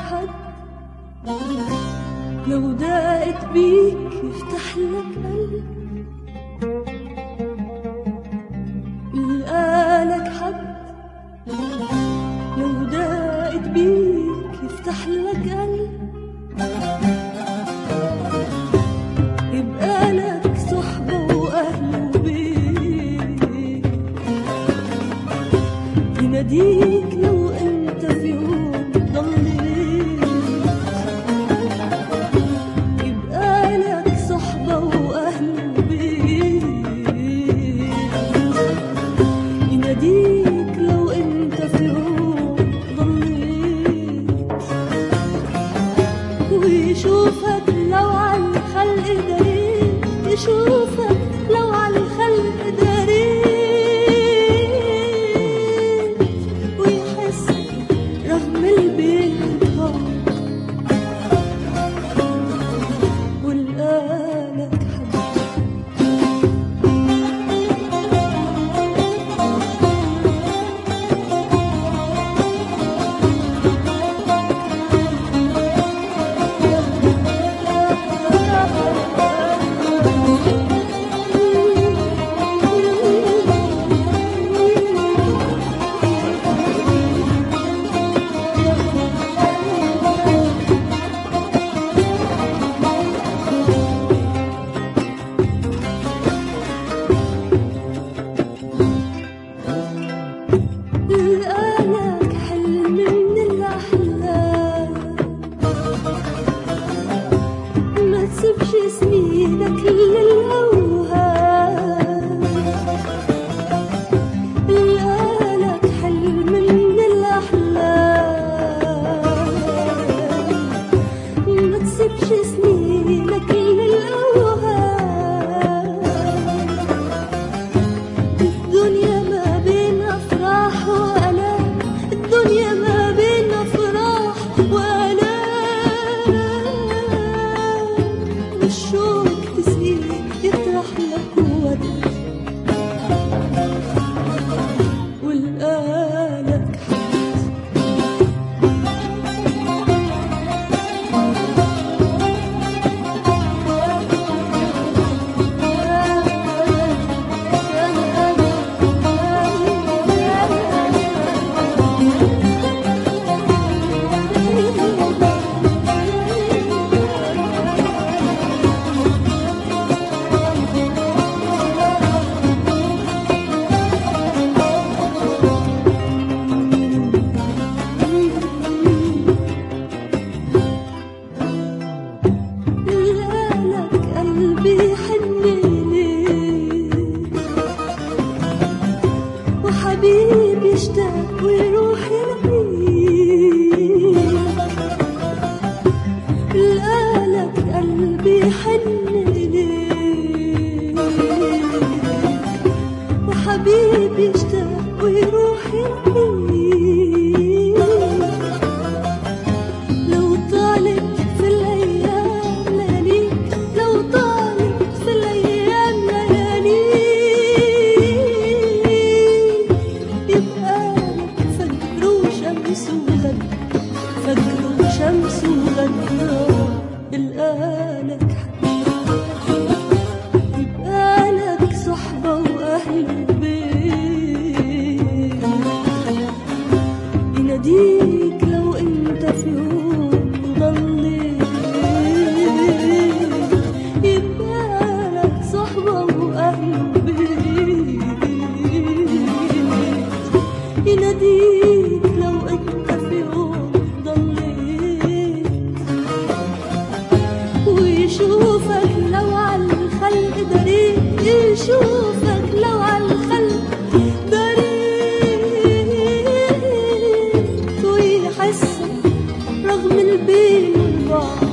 حد لو دقت بيك يفتح لك قلب لقالك حد لو دقت بيك يفتح لك قلب يبقى لك صحبة وأهل وبيت يناديك لو انت في يوم ضليت يبقى لك صحبة وأهل وبيت يناديك لو انت في يوم ضليت ويشوفك لو على الخلق داريت يشوفك لو على الخلق داريت ويحس رغم البين ضاق ولقالك حد لقالك حلم من الأحلام ما تسيبش سنينك للأوهام لقالك حلم من الأحلام ما تسيبش سنينك للأوهام الدنيا ما بين أفراح وآلام الدنيا ما بين أفراح وآلام والشوق تسقيه يطرح لك ورد والقالك لك قلبي حن ليك وحبيبي يشتاق ويروح يلاقيك لقالك قلبي حن ليك وحبيبي يشتاق ويروح يلاقيك لو طالت في الأيام لياليك لو طالت في الأيام لياليك يبقى لك فجر وشمس وغد فجر وشمس وغد الآلك يبقى لك صحبة وأهل وبيت يناديك لو انت في يوم ضليت يبقى لك صحبة وأهل وبيت يناديك لو انت في يوم ضليت ويشوفك لو على الخلق داريت يشوفك لو على الخلق داريت ويحس رغم البين والبعد